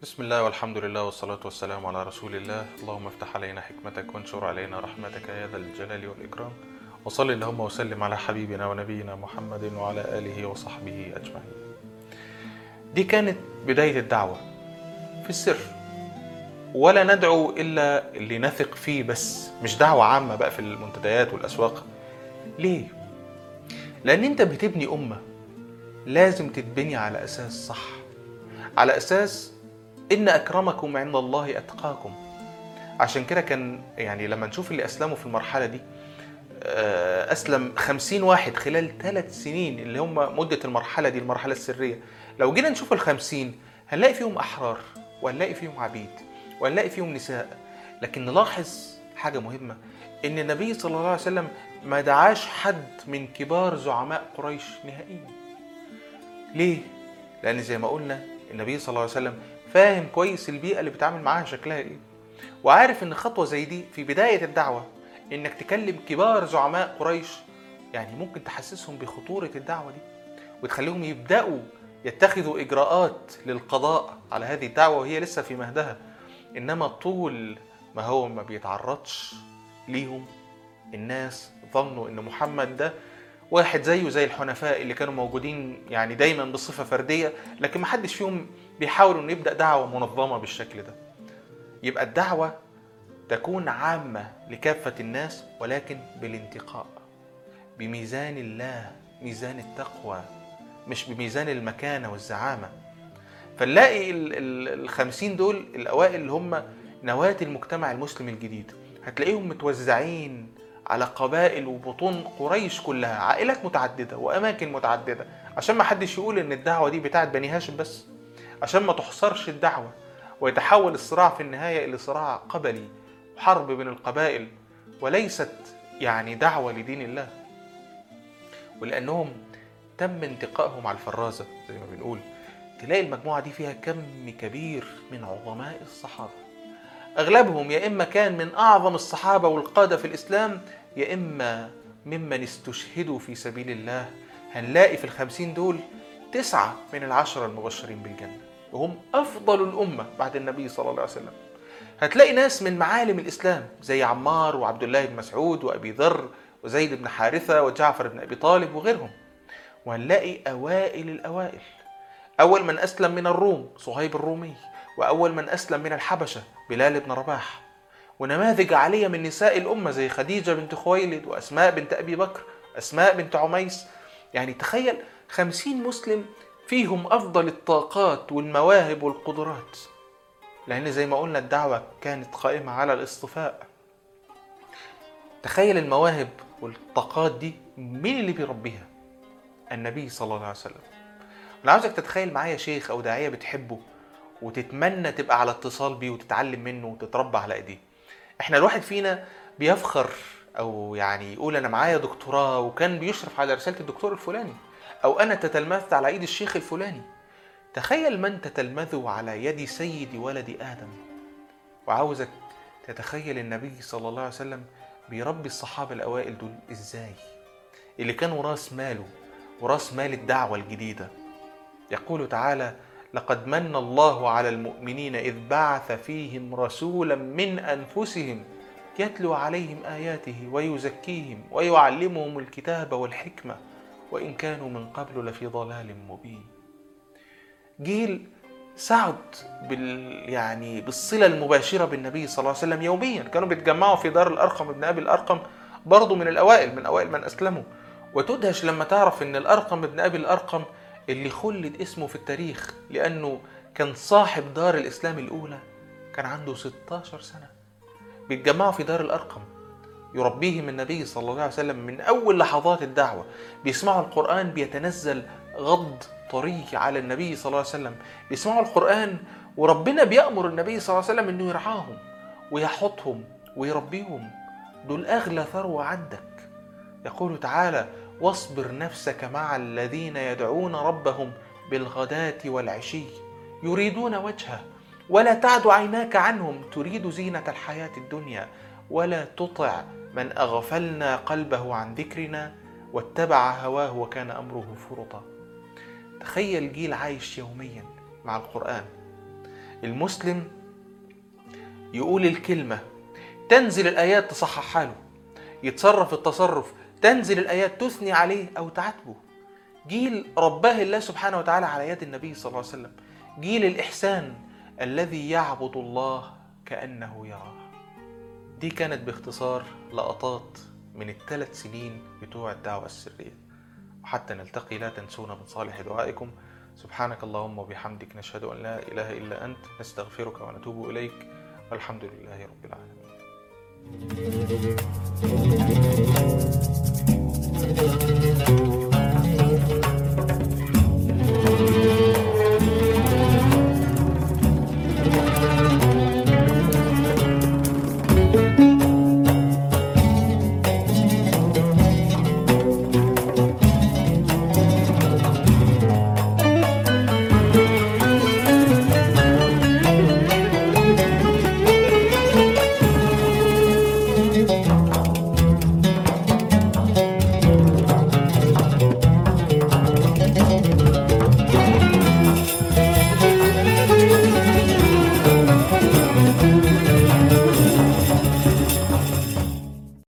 بسم الله والحمد لله والصلاة والسلام على رسول الله اللهم افتح علينا حكمتك وانشر علينا رحمتك يا ذا الجلال والإكرام وصل اللهم وسلم على حبيبنا ونبينا محمد وعلى آله وصحبه أجمعين دي كانت بداية الدعوة في السر ولا ندعو إلا اللي نثق فيه بس مش دعوة عامة بقى في المنتديات والأسواق ليه؟ لأن أنت بتبني أمة لازم تتبني على أساس صح على أساس إن أكرمكم عند الله أتقاكم عشان كده كان يعني لما نشوف اللي أسلموا في المرحلة دي آه، أسلم خمسين واحد خلال ثلاث سنين اللي هم مدة المرحلة دي المرحلة السرية لو جينا نشوف الخمسين هنلاقي فيهم أحرار وهنلاقي فيهم عبيد وهنلاقي فيهم نساء لكن نلاحظ حاجة مهمة إن النبي صلى الله عليه وسلم ما دعاش حد من كبار زعماء قريش نهائيا ليه؟ لأن زي ما قلنا النبي صلى الله عليه وسلم فاهم كويس البيئة اللي بيتعامل معاها شكلها إيه وعارف إن خطوة زي دي في بداية الدعوة إنك تكلم كبار زعماء قريش يعني ممكن تحسسهم بخطورة الدعوة دي وتخليهم يبدأوا يتخذوا إجراءات للقضاء على هذه الدعوة وهي لسه في مهدها إنما طول ما هو ما بيتعرضش ليهم الناس ظنوا إن محمد ده واحد زيه زي الحنفاء اللي كانوا موجودين يعني دايما بصفة فردية لكن ما حدش فيهم بيحاول انه يبدأ دعوة منظمة بالشكل ده يبقى الدعوة تكون عامة لكافة الناس ولكن بالانتقاء بميزان الله ميزان التقوى مش بميزان المكانة والزعامة فنلاقي ال- ال- الخمسين دول الأوائل اللي هم نواة المجتمع المسلم الجديد هتلاقيهم متوزعين على قبائل وبطون قريش كلها عائلات متعددة وأماكن متعددة عشان ما حدش يقول إن الدعوة دي بتاعت بني هاشم بس عشان ما تحصرش الدعوة ويتحول الصراع في النهاية إلى صراع قبلي وحرب بين القبائل وليست يعني دعوة لدين الله ولأنهم تم انتقائهم على الفرازة زي ما بنقول تلاقي المجموعة دي فيها كم كبير من عظماء الصحابة أغلبهم يا إما كان من أعظم الصحابة والقادة في الإسلام يا إما ممن استشهدوا في سبيل الله هنلاقي في الخمسين دول تسعة من العشرة المبشرين بالجنة وهم أفضل الأمة بعد النبي صلى الله عليه وسلم هتلاقي ناس من معالم الإسلام زي عمار وعبد الله بن مسعود وأبي ذر وزيد بن حارثة وجعفر بن أبي طالب وغيرهم وهنلاقي أوائل الأوائل أول من أسلم من الروم صهيب الرومي وأول من أسلم من الحبشة بلال بن رباح ونماذج عالية من نساء الأمة زي خديجة بنت خويلد وأسماء بنت أبي بكر أسماء بنت عميس يعني تخيل خمسين مسلم فيهم أفضل الطاقات والمواهب والقدرات لأن زي ما قلنا الدعوة كانت قائمة على الاصطفاء تخيل المواهب والطاقات دي مين اللي بيربيها النبي صلى الله عليه وسلم انا عاوزك تتخيل معايا شيخ او داعيه بتحبه وتتمنى تبقى على اتصال بيه وتتعلم منه وتتربى على ايديه احنا الواحد فينا بيفخر او يعني يقول انا معايا دكتوراه وكان بيشرف على رساله الدكتور الفلاني او انا تتلمذت على ايد الشيخ الفلاني تخيل من تتلمذه على يد سيد ولد ادم وعاوزك تتخيل النبي صلى الله عليه وسلم بيربي الصحابه الاوائل دول ازاي اللي كانوا راس ماله وراس مال الدعوه الجديده يقول تعالى لقد من الله على المؤمنين اذ بعث فيهم رسولا من انفسهم يتلو عليهم اياته ويزكيهم ويعلمهم الكتاب والحكمه وان كانوا من قبل لفي ضلال مبين جيل سعد بال يعني بالصله المباشره بالنبي صلى الله عليه وسلم يوميا كانوا بيتجمعوا في دار الارقم ابن ابي الارقم برضه من الاوائل من اوائل من اسلموا وتدهش لما تعرف ان الارقم ابن ابي الارقم اللي خلد اسمه في التاريخ لانه كان صاحب دار الاسلام الاولى كان عنده 16 سنه بيتجمعوا في دار الارقم يربيهم النبي صلى الله عليه وسلم من اول لحظات الدعوه بيسمعوا القران بيتنزل غض طري على النبي صلى الله عليه وسلم بيسمعوا القران وربنا بيامر النبي صلى الله عليه وسلم انه يرعاهم ويحطهم ويربيهم دول اغلى ثروه عندك يقول تعالى واصبر نفسك مع الذين يدعون ربهم بالغداة والعشي يريدون وجهه ولا تعد عيناك عنهم تريد زينة الحياة الدنيا ولا تطع من أغفلنا قلبه عن ذكرنا واتبع هواه وكان أمره فرطا تخيل جيل عايش يوميا مع القرآن المسلم يقول الكلمة تنزل الآيات تصحح حاله يتصرف التصرف تنزل الآيات تثني عليه أو تعاتبه جيل رباه الله سبحانه وتعالى على يد النبي صلى الله عليه وسلم جيل الإحسان الذي يعبد الله كأنه يراه دي كانت باختصار لقطات من الثلاث سنين بتوع الدعوة السرية وحتى نلتقي لا تنسونا من صالح دعائكم سبحانك اللهم وبحمدك نشهد أن لا إله إلا أنت نستغفرك ونتوب إليك والحمد لله رب العالمين